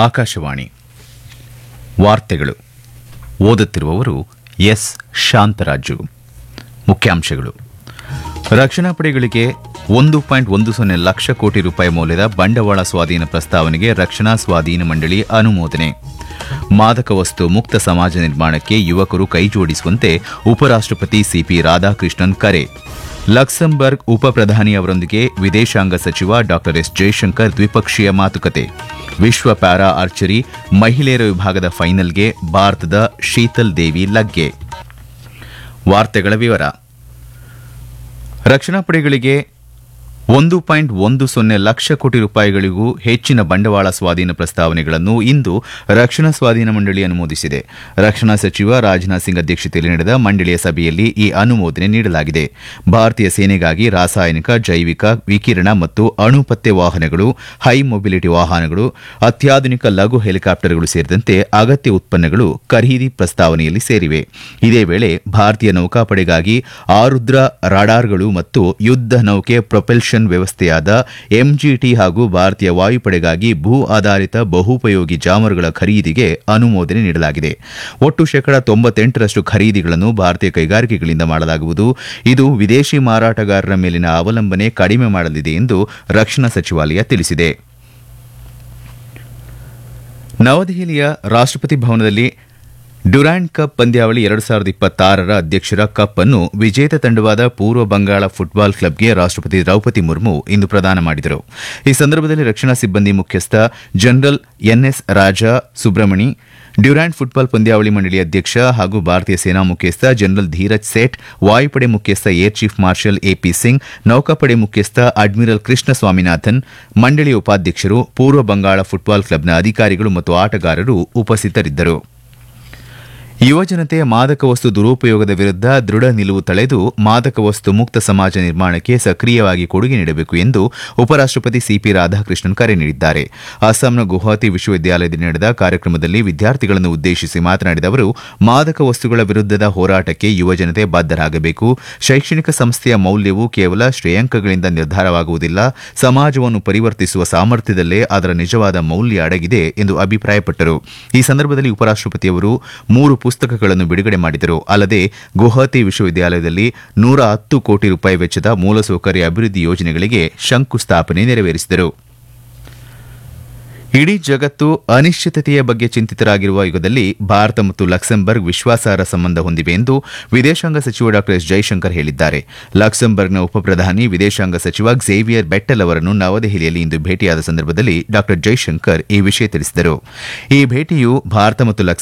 ಆಕಾಶವಾಣಿ ವಾರ್ತೆಗಳು ಓದುತ್ತಿರುವವರು ಎಸ್ ಶಾಂತರಾಜು ಮುಖ್ಯಾಂಶಗಳು ರಕ್ಷಣಾ ಪಡೆಗಳಿಗೆ ಒಂದು ಪಾಯಿಂಟ್ ಒಂದು ಸೊನ್ನೆ ಲಕ್ಷ ಕೋಟಿ ರೂಪಾಯಿ ಮೌಲ್ಯದ ಬಂಡವಾಳ ಸ್ವಾಧೀನ ಪ್ರಸ್ತಾವನೆಗೆ ರಕ್ಷಣಾ ಸ್ವಾಧೀನ ಮಂಡಳಿ ಅನುಮೋದನೆ ಮಾದಕ ವಸ್ತು ಮುಕ್ತ ಸಮಾಜ ನಿರ್ಮಾಣಕ್ಕೆ ಯುವಕರು ಕೈಜೋಡಿಸುವಂತೆ ಉಪರಾಷ್ಟಪತಿ ಸಿಪಿ ರಾಧಾಕೃಷ್ಣನ್ ಕರೆ ಲಕ್ಸಂಬರ್ಗ್ ಉಪ ಪ್ರಧಾನಿ ಅವರೊಂದಿಗೆ ವಿದೇಶಾಂಗ ಸಚಿವ ಡಾ ಎಸ್ ಜೈಶಂಕರ್ ದ್ವಿಪಕ್ಷೀಯ ಮಾತುಕತೆ ವಿಶ್ವ ಪ್ಯಾರಾ ಆರ್ಚರಿ ಮಹಿಳೆಯರ ವಿಭಾಗದ ಫೈನಲ್ಗೆ ಭಾರತದ ಶೀತಲ್ ದೇವಿ ಲಗ್ಗೆ ವಾರ್ತೆಗಳ ವಿವರ ರಕ್ಷಣಾ ಪಡೆಗಳಿಗೆ ಒಂದು ಪಾಯಿಂಟ್ ಒಂದು ಸೊನ್ನೆ ಲಕ್ಷ ಕೋಟಿ ರೂಪಾಯಿಗಳಿಗೂ ಹೆಚ್ಚಿನ ಬಂಡವಾಳ ಸ್ವಾಧೀನ ಪ್ರಸ್ತಾವನೆಗಳನ್ನು ಇಂದು ರಕ್ಷಣಾ ಸ್ವಾಧೀನ ಮಂಡಳಿ ಅನುಮೋದಿಸಿದೆ ರಕ್ಷಣಾ ಸಚಿವ ರಾಜನಾಥ್ ಸಿಂಗ್ ಅಧ್ಯಕ್ಷತೆಯಲ್ಲಿ ನಡೆದ ಮಂಡಳಿಯ ಸಭೆಯಲ್ಲಿ ಈ ಅನುಮೋದನೆ ನೀಡಲಾಗಿದೆ ಭಾರತೀಯ ಸೇನೆಗಾಗಿ ರಾಸಾಯನಿಕ ಜೈವಿಕ ವಿಕಿರಣ ಮತ್ತು ಅಣು ಪತ್ತೆ ವಾಹನಗಳು ಹೈ ಮೊಬಿಲಿಟಿ ವಾಹನಗಳು ಅತ್ಯಾಧುನಿಕ ಲಘು ಹೆಲಿಕಾಪ್ಟರ್ಗಳು ಸೇರಿದಂತೆ ಅಗತ್ಯ ಉತ್ಪನ್ನಗಳು ಖರೀದಿ ಪ್ರಸ್ತಾವನೆಯಲ್ಲಿ ಸೇರಿವೆ ಇದೇ ವೇಳೆ ಭಾರತೀಯ ನೌಕಾಪಡೆಗಾಗಿ ಆರುದ್ರ ರಾಡಾರ್ಗಳು ಮತ್ತು ಯುದ್ಧ ನೌಕೆ ಪ್ರೊಪೆಲ್ಷನ್ ವ್ಯವಸ್ಥೆಯಾದ ಎಂಜಿಟಿ ಹಾಗೂ ಭಾರತೀಯ ವಾಯುಪಡೆಗಾಗಿ ಭೂ ಆಧಾರಿತ ಬಹುಪಯೋಗಿ ಜಾಮರುಗಳ ಖರೀದಿಗೆ ಅನುಮೋದನೆ ನೀಡಲಾಗಿದೆ ಒಟ್ಟು ಶೇಕಡ ತೊಂಬತ್ತೆಂಟರಷ್ಟು ಖರೀದಿಗಳನ್ನು ಭಾರತೀಯ ಕೈಗಾರಿಕೆಗಳಿಂದ ಮಾಡಲಾಗುವುದು ಇದು ವಿದೇಶಿ ಮಾರಾಟಗಾರರ ಮೇಲಿನ ಅವಲಂಬನೆ ಕಡಿಮೆ ಮಾಡಲಿದೆ ಎಂದು ರಕ್ಷಣಾ ಸಚಿವಾಲಯ ತಿಳಿಸಿದೆ ನವದೆಹಲಿಯ ರಾಷ್ಟಪತಿ ಭವನದಲ್ಲಿ ಡ್ಯುರಾಂಡ್ ಕಪ್ ಪಂದ್ಯಾವಳಿ ಎರಡು ಸಾವಿರದ ಇಪ್ಪತ್ತಾರರ ಅಧ್ಯಕ್ಷರ ಕಪ್ ಅನ್ನು ವಿಜೇತ ತಂಡವಾದ ಪೂರ್ವ ಬಂಗಾಳ ಫುಟ್ಬಾಲ್ ಕ್ಲಬ್ಗೆ ರಾಷ್ಟಪತಿ ದ್ರೌಪದಿ ಮುರ್ಮು ಇಂದು ಪ್ರದಾನ ಮಾಡಿದರು ಈ ಸಂದರ್ಭದಲ್ಲಿ ರಕ್ಷಣಾ ಸಿಬ್ಬಂದಿ ಮುಖ್ಯಸ್ಥ general NS Raja Subramani Durand football ಪಂದ್ಯಾವಳಿ ಮಂಡಳಿ ಅಧ್ಯಕ್ಷ ಹಾಗೂ ಭಾರತೀಯ ಸೇನಾ ಮುಖ್ಯಸ್ಥ ಜನರಲ್ ಧೀರಜ್ ಸೇಠ್ ವಾಯುಪಡೆ ಮುಖ್ಯಸ್ಥ air chief marshal AP Singh ನೌಕಾಪಡೆ ಮುಖ್ಯಸ್ಥ ಅಡ್ಮಿರಲ್ ಕೃಷ್ಣ ಸ್ವಾಮಿನಾಥನ್ ಮಂಡಳಿಯ ಉಪಾಧ್ಯಕ್ಷರು ಪೂರ್ವ ಬಂಗಾಳ ಫುಟ್ಬಾಲ್ ಕ್ಲಬ್ನ ಅಧಿಕಾರಿಗಳು ಮತ್ತು ಆಟಗಾರರು ಉಪಸ್ಥಿತರಿದ್ದರು ಯುವಜನತೆ ಮಾದಕ ವಸ್ತು ದುರುಪಯೋಗದ ವಿರುದ್ಧ ದೃಢ ನಿಲುವು ತಳೆದು ಮಾದಕ ವಸ್ತು ಮುಕ್ತ ಸಮಾಜ ನಿರ್ಮಾಣಕ್ಕೆ ಸಕ್ರಿಯವಾಗಿ ಕೊಡುಗೆ ನೀಡಬೇಕು ಎಂದು ಉಪರಾಷ್ಟಪತಿ ಸಿಪಿ ರಾಧಾಕೃಷ್ಣನ್ ಕರೆ ನೀಡಿದ್ದಾರೆ ಅಸ್ಸಾಂನ ಗುವಾಹತಿ ವಿಶ್ವವಿದ್ಯಾಲಯದಲ್ಲಿ ನಡೆದ ಕಾರ್ಯಕ್ರಮದಲ್ಲಿ ವಿದ್ಯಾರ್ಥಿಗಳನ್ನು ಉದ್ದೇಶಿಸಿ ಮಾತನಾಡಿದ ಅವರು ಮಾದಕ ವಸ್ತುಗಳ ವಿರುದ್ಧದ ಹೋರಾಟಕ್ಕೆ ಯುವಜನತೆ ಬದ್ದರಾಗಬೇಕು ಶೈಕ್ಷಣಿಕ ಸಂಸ್ಥೆಯ ಮೌಲ್ಯವು ಕೇವಲ ಶ್ರೇಯಾಂಕಗಳಿಂದ ನಿರ್ಧಾರವಾಗುವುದಿಲ್ಲ ಸಮಾಜವನ್ನು ಪರಿವರ್ತಿಸುವ ಸಾಮರ್ಥ್ಯದಲ್ಲೇ ಅದರ ನಿಜವಾದ ಮೌಲ್ಯ ಅಡಗಿದೆ ಎಂದು ಅಭಿಪ್ರಾಯಪಟ್ಟರು ಈ ಸಂದರ್ಭದಲ್ಲಿ ಉಪರಾಷ್ಟಪತಿಯವರು ಮೂರು ಪುಸ್ತಕಗಳನ್ನು ಬಿಡುಗಡೆ ಮಾಡಿದರು ಅಲ್ಲದೆ ಗುವಾಹತಿ ವಿಶ್ವವಿದ್ಯಾಲಯದಲ್ಲಿ ನೂರ ಹತ್ತು ಕೋಟಿ ರೂಪಾಯಿ ವೆಚ್ಚದ ಮೂಲಸೌಕರ್ಯ ಅಭಿವೃದ್ಧಿ ಯೋಜನೆಗಳಿಗೆ ಶಂಕುಸ್ಥಾಪನೆ ನೆರವೇರಿಸಿದರು ಇಡೀ ಜಗತ್ತು ಅನಿಶ್ಚಿತತೆಯ ಬಗ್ಗೆ ಚಿಂತಿತರಾಗಿರುವ ಯುಗದಲ್ಲಿ ಭಾರತ ಮತ್ತು ಲಕ್ಸಂಬರ್ಗ್ ವಿಶ್ವಾಸಾರ್ಹ ಸಂಬಂಧ ಹೊಂದಿವೆ ಎಂದು ವಿದೇಶಾಂಗ ಸಚಿವ ಡಾ ಎಸ್ ಜೈಶಂಕರ್ ಹೇಳಿದ್ದಾರೆ ಲಕ್ಸಂಬರ್ಗ್ನ ಉಪಪ್ರಧಾನಿ ವಿದೇಶಾಂಗ ಸಚಿವ ಝೇವಿಯರ್ ಬೆಟ್ಟಲ್ ಅವರನ್ನು ನವದೆಹಲಿಯಲ್ಲಿ ಇಂದು ಭೇಟಿಯಾದ ಸಂದರ್ಭದಲ್ಲಿ ಡಾ ಜೈಶಂಕರ್ ಈ ವಿಷಯ ತಿಳಿಸಿದರು ಈ ಭೇಟಿಯು ಭಾರತ ಮತ್ತು